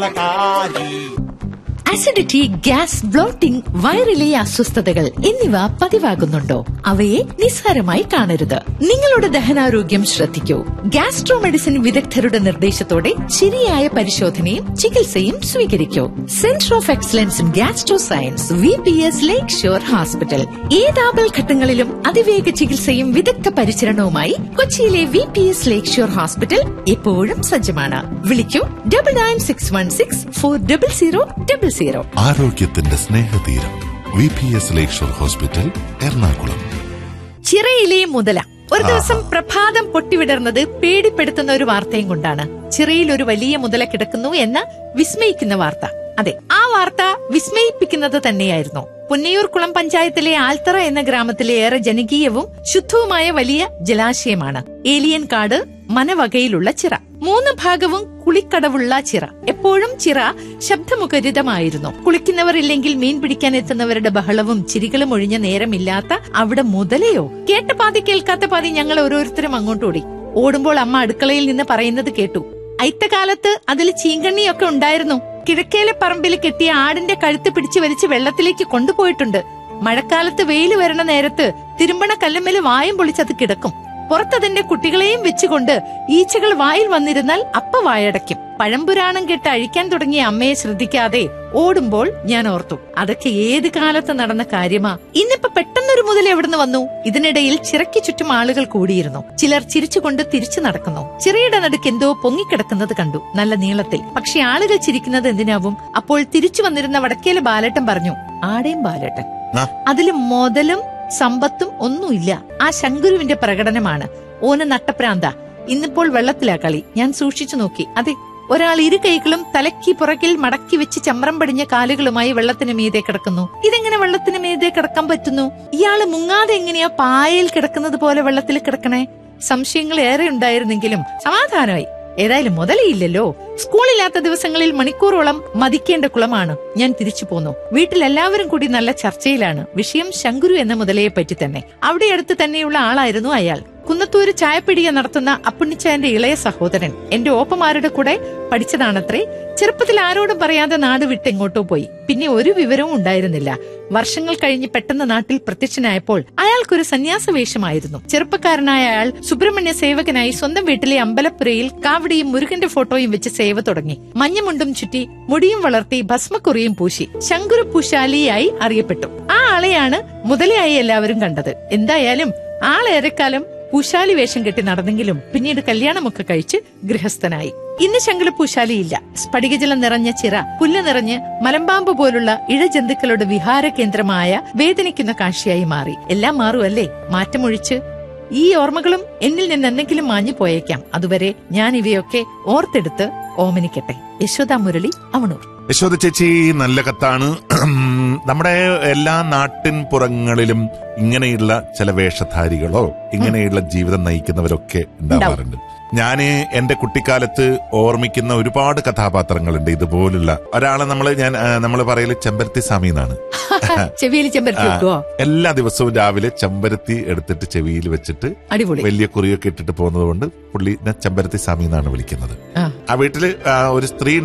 Acidity gas blotting വയറിലെ അസ്വസ്ഥതകൾ എന്നിവ പതിവാകുന്നുണ്ടോ അവയെ നിസ്സാരമായി കാണരുത് നിങ്ങളുടെ ദഹനാരോഗ്യം ശ്രദ്ധിക്കൂ ഗ്യാസ്ട്രോ മെഡിസിൻ വിദഗ്ധരുടെ നിർദ്ദേശത്തോടെ ശരിയായ പരിശോധനയും ചികിത്സയും സ്വീകരിക്കൂ centre of excellence in gastro science V P S lake shore hospital ഏതാപൽ ഘട്ടങ്ങളിലും അതിവേഗ ചികിത്സയും വിദഗ്ധ പരിചരണവുമായി കൊച്ചിയിലെ V P S lake shore hospital എപ്പോഴും സജ്ജമാണ് വിളിക്കൂ double nine six one six four double zero double zero ആരോഗ്യത്തിന്റെ സ്നേഹതീരം V P S lakeshore hospital Ernakulam ചിറയിലെ മുതല ഒരു ദിവസം പ്രഭാതം പൊട്ടിവിടർന്നത് പേടിപ്പെടുത്തുന്ന ഒരു വാർത്തയും കൊണ്ടാണ് ചിറയിൽ ഒരു വലിയ മുതല കിടക്കുന്നു എന്ന വിസ്മയിക്കുന്ന വാർത്ത അതെ ആ വാർത്ത വിസ്മയിപ്പിക്കുന്നത് തന്നെയായിരുന്നു പുന്നയൂർക്കുളം പഞ്ചായത്തിലെ ആൽത്തറ എന്ന ഗ്രാമത്തിലെ ഏറെ ജനകീയവും ശുദ്ധവുമായ വലിയ ജലാശയമാണ് ഏലിയൻ കാട് മനവകയിലുള്ള ചിറ മൂന്ന് ഭാഗവും കുളിക്കടവുള്ള ചിറ എപ്പോഴും ചിറ ശബ്ദമുഖരിതമായിരുന്നു കുളിക്കുന്നവർ ഇല്ലെങ്കിൽ മീൻ പിടിക്കാൻ എത്തുന്നവരുടെ ബഹളവും ചിരികളും ഒഴിഞ്ഞ നേരമില്ലാത്ത അവിടെ മുതലയോ കേട്ട പാതി കേൾക്കാത്ത പാതി ഞങ്ങൾ ഓരോരുത്തരും അങ്ങോട്ട് ഓടി ഓടുമ്പോൾ അമ്മ അടുക്കളയിൽ നിന്ന് പറയുന്നത് കേട്ടു അയിത്തകാലത്ത് അതിൽ ചീങ്കണ്ണിയൊക്കെ ഉണ്ടായിരുന്നു കിഴക്കേലെ പറമ്പിൽ കെട്ടിയ ആടിന്റെ കഴുത്ത് പിടിച്ചു വലിച്ച് വെള്ളത്തിലേക്ക് കൊണ്ടുപോയിട്ടുണ്ട് മഴക്കാലത്ത് വെയിൽ വരണ നേരത്ത് തിരുമ്പണ കല്ലുമ്മേല് വായും പൊളിച്ചത് കിടക്കും പുറത്തതിന്റെ കുട്ടികളെയും വെച്ചുകൊണ്ട് ഈച്ചകൾ വായിൽ വന്നിരുന്നാൽ അപ്പ വായടയ്ക്കും പഴംപുരാണം കെട്ട് അഴിക്കാൻ തുടങ്ങിയ അമ്മയെ ശ്രദ്ധിക്കാതെ ഓടുമ്പോൾ ഞാൻ ഓർത്തു അതൊക്കെ ഏത് കാലത്ത് നടന്ന കാര്യമാ ഇന്നിപ്പോ പെട്ടെന്നൊരു മുതൽ എവിടുന്ന് വന്നു ഇതിനിടയിൽ ചിറയ്ക്ക് ചുറ്റും ആളുകൾ കൂടിയിരുന്നു ചിലർ ചിരിച്ചുകൊണ്ട് തിരിച്ചു നടക്കുന്നു ചിറയുടെ നടുക്ക് എന്തോ പൊങ്ങിക്കിടക്കുന്നത് കണ്ടു നല്ല നീളത്തിൽ പക്ഷെ ആളുകൾ ചിരിക്കുന്നത് എന്തിനാവും അപ്പോൾ തിരിച്ചു വന്നിരുന്ന വടക്കേലെ ബാലേട്ടൻ പറഞ്ഞു ആടേം ബാലേട്ടൻ ആ. അതില് മുതലും സമ്പത്തും ഒന്നുമില്ല ആ ശങ്കുരുവിന്റെ പ്രകടനമാണ് ഓന് നട്ടപ്രാന്ത ഇന്നിപ്പോൾ വെള്ളത്തിലാ കളി ഞാൻ സൂക്ഷിച്ചു നോക്കി അതെ ഒരാൾ ഇരു കൈകളും തലയ്ക്ക് പുറകിൽ മടക്കി വെച്ച് ചമ്രം പടിഞ്ഞ കാലുകളുമായി വെള്ളത്തിന് മീതെ കിടക്കുന്നു ഇതെങ്ങനെ വെള്ളത്തിന് മീതെ കിടക്കാൻ പറ്റുന്നു ഇയാള് മുങ്ങാതെ എങ്ങനെയാ പായയിൽ കിടക്കുന്നത് പോലെ വെള്ളത്തിൽ കിടക്കണേ സംശയങ്ങൾ ഏറെ ഉണ്ടായിരുന്നെങ്കിലും സമാധാനമായി ഏതായാലും മുതലയില്ലല്ലോ സ്കൂളില്ലാത്ത ദിവസങ്ങളിൽ മണിക്കൂറോളം മതിക്കേണ്ട കുളമാണ് ഞാൻ തിരിച്ചു പോന്നു വീട്ടിൽ എല്ലാവരും കൂടി നല്ല ചർച്ചയിലാണ് വിഷയം ശങ്കുരു എന്ന മുതലയെ പറ്റി തന്നെ അവിടെ അടുത്ത് തന്നെയുള്ള ആളായിരുന്നു അയാൾ കുന്നത്തൂര് ചായപ്പിടിക നടത്തുന്ന അപ്പുണ്ണിച്ചായന്റെ ഇളയ സഹോദരൻ എന്റെ ഓപ്പമാരുടെ കൂടെ പഠിച്ചതാണത്രേ ചെറുപ്പത്തിൽ ആരോടും പറയാതെ നാട് വിട്ട് എങ്ങോട്ടോ പോയി പിന്നെ ഒരു വിവരവും ഉണ്ടായിരുന്നില്ല വർഷങ്ങൾ കഴിഞ്ഞ് പെട്ടെന്ന് നാട്ടിൽ പ്രത്യക്ഷനായപ്പോൾ അയാൾക്കൊരു സന്യാസ വേഷമായിരുന്നു ചെറുപ്പക്കാരനായ അയാൾ സുബ്രഹ്മണ്യ സേവകനായി സ്വന്തം വീട്ടിലെ അമ്പലപ്പുരയിൽ കാവടിയും മുരുകന്റെ ഫോട്ടോയും വെച്ച് സേവ തുടങ്ങി മഞ്ഞമുണ്ടും ചുറ്റി മുടിയും വളർത്തി ഭസ്മക്കുറിയും പൂശി ശങ്കുരു പൂശാലിയായി അറിയപ്പെട്ടു ആ ആളെയാണ് മുതലയായി എല്ലാവരും കണ്ടത് എന്തായാലും ആളേറെക്കാലം പൂശാലി വേഷം കെട്ടി നടന്നെങ്കിലും പിന്നീട് കല്യാണമൊക്കെ കഴിച്ച് ഗൃഹസ്ഥനായി ഇന്ന് ശങ്കല പൂശാലിയില്ല സ്ഫടികജലം നിറഞ്ഞ ചിറ പുല്ല് നിറഞ്ഞ് മലമ്പാമ്പ് പോലുള്ള ഇഴജന്തുക്കളുടെ വിഹാര കേന്ദ്രമായ വേദനിക്കുന്ന കാഴ്ചയായി മാറി എല്ലാം മാറുമല്ലേ മാറ്റമൊഴിച്ച് ഈ ഓർമ്മകളും എന്നിൽ നിന്ന് എന്തെങ്കിലും മാഞ്ഞു പോയേക്കാം അതുവരെ ഞാൻ ഇവയൊക്കെ ഓർത്തെടുത്ത് ഓമനിക്കട്ടെ യശോദ മുരളി അവണൂർ യശോദ ചേച്ചി നല്ല കത്താണ് നമ്മുടെ എല്ലാ നാട്ടിൻ പുറങ്ങളിലും ഇങ്ങനെയുള്ള ചില വേഷധാരികളോ ഇങ്ങനെയുള്ള ജീവിതം നയിക്കുന്നവരൊക്കെ ഉണ്ടാവാറുണ്ട് ഞാന് എന്റെ കുട്ടിക്കാലത്ത് ഓർമ്മിക്കുന്ന ഒരുപാട് കഥാപാത്രങ്ങളുണ്ട് ഇതുപോലുള്ള ഒരാളെ നമ്മള് ഞാൻ നമ്മൾ പറയല് ചെമ്പരത്തി സ്വാമി എന്നാണ് ചെവിയിൽ ചെമ്പരത്തി വെക്കുവോ എല്ലാ ദിവസവും രാവിലെ ചെമ്പരത്തി എടുത്തിട്ട് ചെവിയിൽ വെച്ചിട്ട് അടിപൊളി വലിയ കുറിയൊക്കെ ഇട്ടിട്ട് പോകുന്നത് കൊണ്ട് പുള്ളി ചെമ്പരത്തി സ്വാമി എന്നാണ് വിളിക്കുന്നത് ആ ആ വീട്ടില് ആ, ഒരു സ്ത്രീ